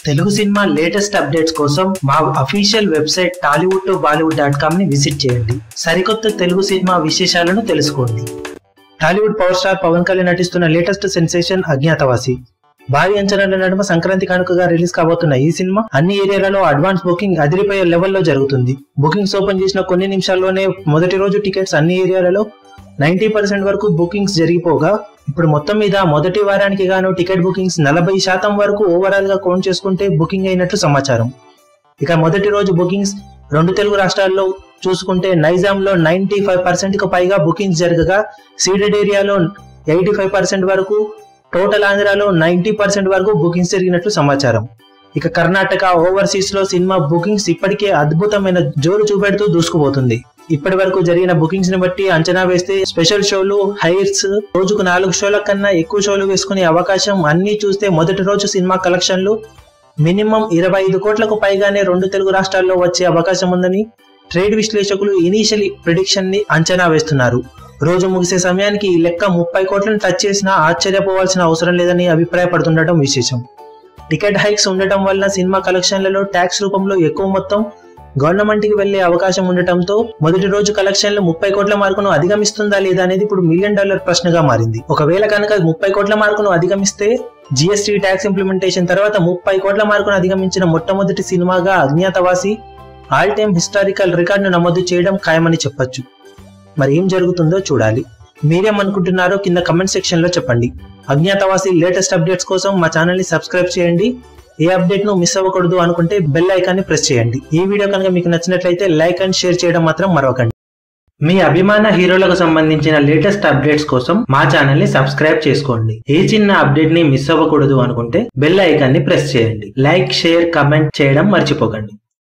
Telugu cinema latest updates కోసం మా official website Tollywood to Bollywood dot com ని visit చేయండి సరికొత్త తెలుగు సినిమా విశేషాలను తెలుసుకోండి Tollywood power star Pawan Kalyan నటిస్తున్న లేటెస్ట్ సెన్సేషన్ అజ్ఞాతవాసి భారీ అంచనాల నడుమ సంక్రాంతి కానుకగా రిలీజ్ కాబోతున్న ఈ సినిమా అన్ని ఏరియాలలో అడ్వాన్స్ బుకింగ్ అదిరిపోయే లెవెల్లో జరుగుతుంది బుకింగ్స్ ఓపెన్ చేసిన కొన్ని నిమిషాల్లోనే మొదటి రోజు టికెట్స్ అన్ని ఏరియాలలో నైన్టీ పర్సెంట్ వరకు బుకింగ్స్ జరిగిపోగా ఇప్పుడు మొత్తం మీద మొదటి వారానికి గాను టికెట్ బుకింగ్స్ నలభై శాతం వరకు ఓవరాల్ గా కౌంట్ చేసుకుంటే బుకింగ్ అయినట్లు సమాచారం ఇక మొదటి రోజు బుకింగ్స్ రెండు తెలుగు రాష్ట్రాల్లో చూసుకుంటే నైజాం లో నైన్టీ ఫైవ్ పర్సెంట్ కు పైగా బుకింగ్స్ జరగగా సీడెడ్ ఏరియాలో ఎయిటీ ఫైవ్ పర్సెంట్ వరకు టోటల్ ఆంధ్రాలో నైన్టీ పర్సెంట్ వరకు బుకింగ్స్ జరిగినట్లు సమాచారం ఇక కర్ణాటక ఓవర్సీస్ లో సినిమా బుకింగ్స్ ఇప్పటికే అద్భుతమైన జోరు చూపెడుతూ దూసుకుపోతుంది ఇప్పటి వరకు జరిగిన బుకింగ్స్ ని బట్టి అంచనా వేస్తే స్పెషల్ షోలు హైట్స్ రోజుకు నాలుగు షోల కన్నా ఎక్కువ షోలు వేసుకునే అవకాశం అన్ని చూస్తే మొదటి రోజు సినిమా కలెక్షన్లు మినిమం ఇరవై ఐదు కోట్లకు పైగానే రెండు తెలుగు రాష్ట్రాల్లో వచ్చే అవకాశం ఉందని ట్రేడ్ విశ్లేషకులు ఇనీషియల్ ప్రిడిక్షన్ ని అంచనా వేస్తున్నారు రోజు ముగిసే సమయానికి ఈ లెక్క ముప్పై కోట్లను టచ్ చేసినా ఆశ్చర్యపోవాల్సిన అవసరం లేదని అభిప్రాయపడుతుండటం విశేషం టికెట్ హైక్స్ ఉండటం వల్ల సినిమా కలెక్షన్లలో ట్యాక్స్ రూపంలో ఎక్కువ మొత్తం గవర్నమెంట్ కి వెళ్లే అవకాశం ఉండటంతో మొదటి రోజు కలెక్షన్లు ముప్పై కోట్ల మార్కును అధిగమిస్తుందా లేదా అనేది ఇప్పుడు మిలియన్ డాలర్ ప్రశ్నగా మారింది ఒకవేళ కనుక ముప్పై కోట్ల మార్కును అధిగమిస్తే జిఎస్టీ ట్యాక్స్ ఇంప్లిమెంటేషన్ తర్వాత ముప్పై కోట్ల మార్కును అధిగమించిన మొట్టమొదటి సినిమాగా అజ్ఞాతవాసి ఆల్ టైమ్ హిస్టారికల్ రికార్డును నమోదు చేయడం ఖాయమని చెప్పొచ్చు మరి ఏం జరుగుతుందో చూడాలి మీరేమనుకుంటున్నారో కింద కమెంట్ సెక్షన్ లో చెప్పండి అజ్ఞాతవాసి లేటెస్ట్ అప్డేట్స్ కోసం మా ఛానల్ ని సబ్స్క్రైబ్ చేయండి ఏ అప్డేట్ ను మిస్ అవ్వకూడదు అనుకుంటే బెల్ ఐకాన్ ని ప్రెస్ చేయండి ఈ వీడియో కనుక మీకు నచ్చినట్లయితే లైక్ అండ్ షేర్ చేయడం మాత్రం మరవకండి మీ అభిమాన హీరోలకు సంబంధించిన లేటెస్ట్ అప్డేట్స్ కోసం మా ఛానల్ ని సబ్స్క్రైబ్ చేసుకోండి ఏ చిన్న అప్డేట్ ని మిస్ అవ్వకూడదు అనుకుంటే బెల్ ఐకాన్ ని ప్రెస్ చేయండి లైక్ షేర్ కమెంట్ చేయడం మర్చిపోకండి